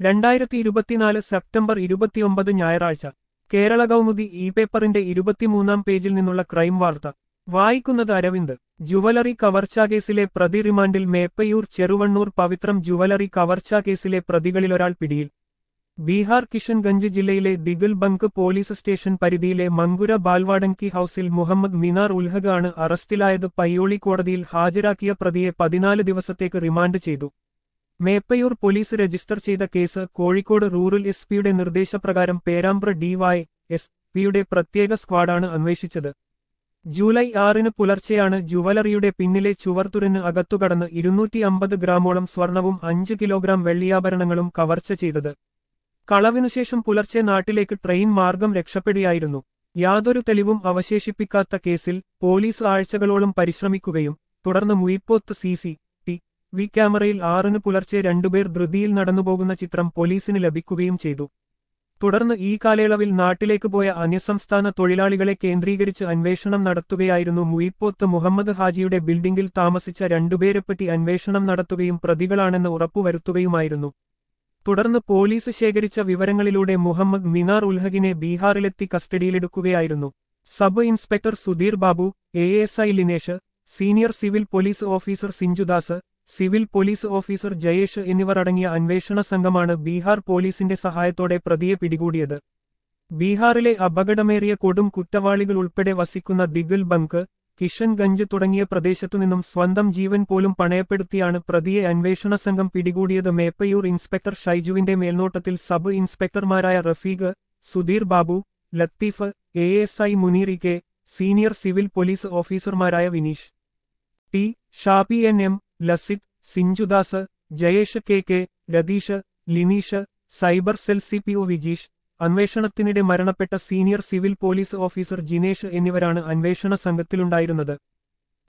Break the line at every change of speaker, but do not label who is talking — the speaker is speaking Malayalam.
രണ്ടായിരത്തി ഇരുപത്തിനാല് സെപ്റ്റംബർ ഇരുപത്തിയൊമ്പത് ഞായറാഴ്ച കേരള കൗമുദി ഇ പേപ്പറിന്റെ ഇരുപത്തിമൂന്നാം പേജിൽ നിന്നുള്ള ക്രൈം വാർത്ത വായിക്കുന്നത് അരവിന്ദ് ജുവലറി കവർച്ചാ കേസിലെ പ്രതി റിമാൻഡിൽ മേപ്പയൂർ ചെറുവണ്ണൂർ പവിത്രം ജുവലറി കവർച്ചാ കേസിലെ പ്രതികളിലൊരാൾ പിടിയിൽ ബീഹാർ കിഷൻഗഞ്ച് ജില്ലയിലെ ദിഗിൽ ബങ്ക് പോലീസ് സ്റ്റേഷൻ പരിധിയിലെ മങ്കുര ബാൽവാഡങ്കി ഹൌസിൽ മുഹമ്മദ് മിനാർ ഉൽഹഗ് ആണ് അറസ്റ്റിലായത് പയ്യോളി കോടതിയിൽ ഹാജരാക്കിയ പ്രതിയെ പതിനാല് ദിവസത്തേക്ക് റിമാൻഡ് ചെയ്തു മേപ്പയൂർ പോലീസ് രജിസ്റ്റർ ചെയ്ത കേസ് കോഴിക്കോട് റൂറൽ എസ് പിയുടെ നിർദ്ദേശപ്രകാരം പേരാമ്പ്ര ഡിവൈ എസ് പിയുടെ പ്രത്യേക സ്ക്വാഡാണ് അന്വേഷിച്ചത് ജൂലൈ ആറിന് പുലർച്ചെയാണ് ജുവലറിയുടെ പിന്നിലെ ചുവർത്തുരന് അകത്തുകടന്ന് ഇരുന്നൂറ്റി അമ്പത് ഗ്രാമോളം സ്വർണവും അഞ്ച് കിലോഗ്രാം വെള്ളിയാഭരണങ്ങളും കവർച്ച ചെയ്തത് കളവിനുശേഷം പുലർച്ചെ നാട്ടിലേക്ക് ട്രെയിൻ മാർഗം രക്ഷപ്പെടുകയായിരുന്നു യാതൊരു തെളിവും അവശേഷിപ്പിക്കാത്ത കേസിൽ പോലീസ് ആഴ്ചകളോളം പരിശ്രമിക്കുകയും തുടർന്ന് Muyippoth C C T V ക്യാമറയിൽ ആറിന് പുലർച്ചെ രണ്ടുപേർ ധൃതിയിൽ നടന്നുപോകുന്ന ചിത്രം പോലീസിന് ലഭിക്കുകയും ചെയ്തു തുടർന്ന് ഈ കാലയളവിൽ നാട്ടിലേക്ക് പോയ അന്യസംസ്ഥാന തൊഴിലാളികളെ കേന്ദ്രീകരിച്ച് അന്വേഷണം നടത്തുകയായിരുന്നു മുയിപ്പോത്ത് മുഹമ്മദ് ഹാജിയുടെ ബിൽഡിംഗിൽ താമസിച്ച രണ്ടുപേരെപ്പറ്റി അന്വേഷണം നടത്തുകയും പ്രതികളാണെന്ന് ഉറപ്പുവരുത്തുകയുമായിരുന്നു തുടർന്ന് പോലീസ് ശേഖരിച്ച വിവരങ്ങളിലൂടെ മുഹമ്മദ് മിനാർ ഉൽഹഗിനെ ബീഹാറിലെത്തി കസ്റ്റഡിയിലെടുക്കുകയായിരുന്നു sub inspector Sudheer Babu A S I Linesh senior civil police officer Sinchudas civil police officer Jayesh എന്നിവർ അടങ്ങിയ അന്വേഷണ സംഘമാണ് ബീഹാർ പോലീസിന്റെ സഹായത്തോടെ പ്രതിയെ പിടികൂടിയത് ബീഹാറിലെ അപകടമേറിയ കൊടും കുറ്റവാളികൾ ഉൾപ്പെടെ വസിക്കുന്ന ദിഗിൽ ബങ്ക് കിഷൻഗഞ്ച് തുടങ്ങിയ പ്രദേശത്തുനിന്നും സ്വന്തം ജീവൻ പോലും പണയപ്പെടുത്തിയാണ് പ്രതിയെ അന്വേഷണ സംഘം പിടികൂടിയത് മേപ്പയൂർ ഇൻസ്പെക്ടർ ഷൈജുവിന്റെ മേൽനോട്ടത്തിൽ സബ് ഇൻസ്പെക്ടർമാരായ Rafeeq Sudheer Babu Latheef A S I Muneeri K senior civil police ഓഫീസർമാരായ Vineesh T Shabi N M Lasith Sinchudas Jayesh K K Ratheesh Lineesh cyber cell C P O Vijeesh അന്വേഷണത്തിനിടെ മരണപ്പെട്ട senior civil police officer Jinesh എന്നിവരാണ് അന്വേഷണ സംഘത്തിലുണ്ടായിരുന്നത്